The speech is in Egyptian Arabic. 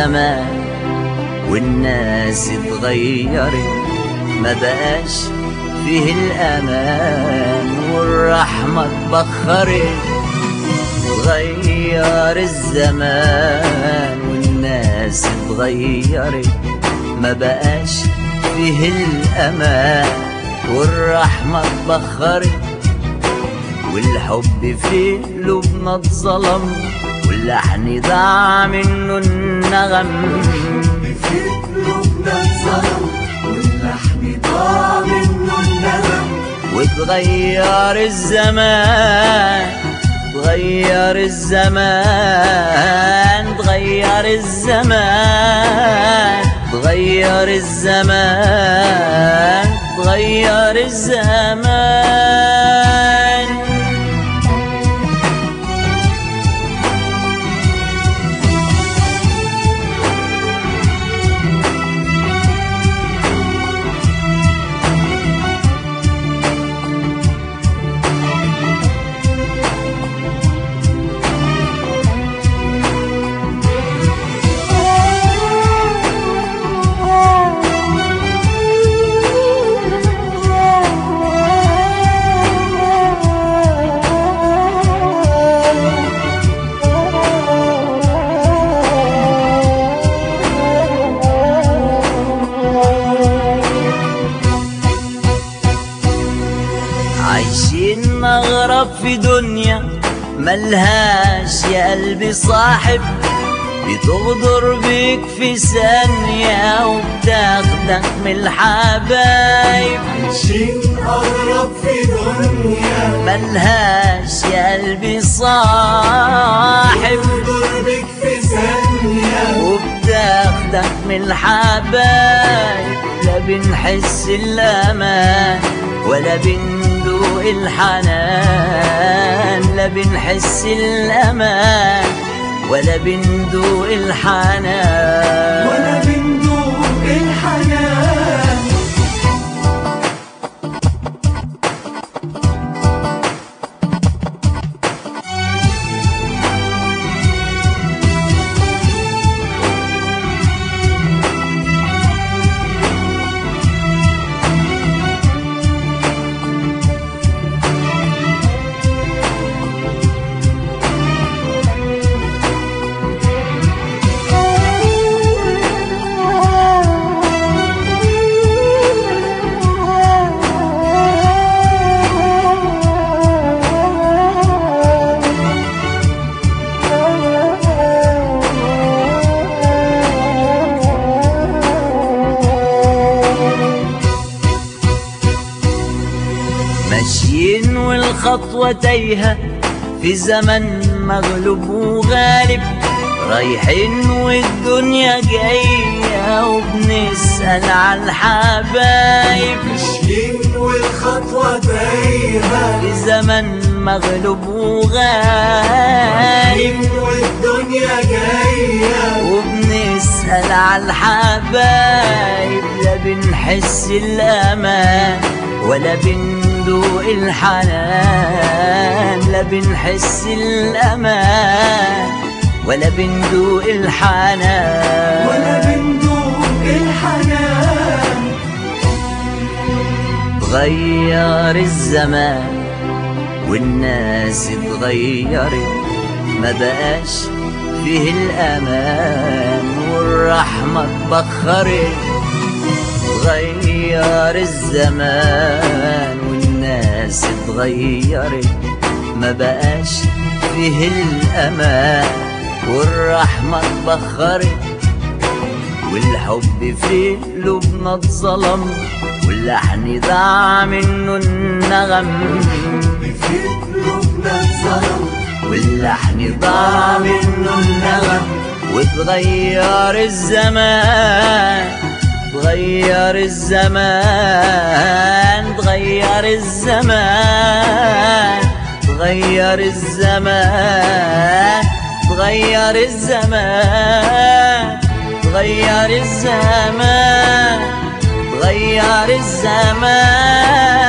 الزمان والناس اتغيرت ما بقاش فيه الأمان والرحمة اتبخرت اتغير الزمان والناس اتغيرت ما بقاش فيه الأمان والرحمة اتبخرت والحب في قلوبنا اتظلم واللحن ضاع منه النغم في قلوبنا اتظلم واللحن ضاع منه الندم وتغير الزمان تغير الزمان تغير الزمان تغير الزمان تغير الزمان عايشين نغرب في دنيا ملهاش يا قلبي صاحب بتغدر بيك في ثانية وبتاخدك من الحبايب عايشين قرب في دنيا ملهاش يا قلبي صاحب ضربك في ثانية وبتاخدك من الحبايب لا بنحس الأمان ولا بندوق الحنان لا بنحس الأمان ولا بندوق الحنان ولا بندوق الحنان ماشيين والخطوة تايهة في زمن مغلوب وغالب رايحين والدنيا جاية وبنسأل على الحبايب ماشيين والخطوة تايهة في زمن مغلوب وغالب والدنيا جاية وبنسأل على الحبايب لا بنحس الأمان ولا بندوق الحنان لا بنحس الأمان ولا بندوق الحنان ولا بندوق الحنان تغير الزمان والناس اتغيرت ما بقاش فيه الأمان والرحمة اتبخرت تغير الزمان والناس اتغيرت ما بقاش فيه الأمان والرحمة اتبخرت والحب في قلوبنا اتظلم واللحن ضاع منه النغم في قلوبنا اتظلم واللحن ضاع منه النغم وتغير الزمان تغير الزمان تغير الزمان تغير الزمان تغير الزمان تغير الزمان تغير الزمان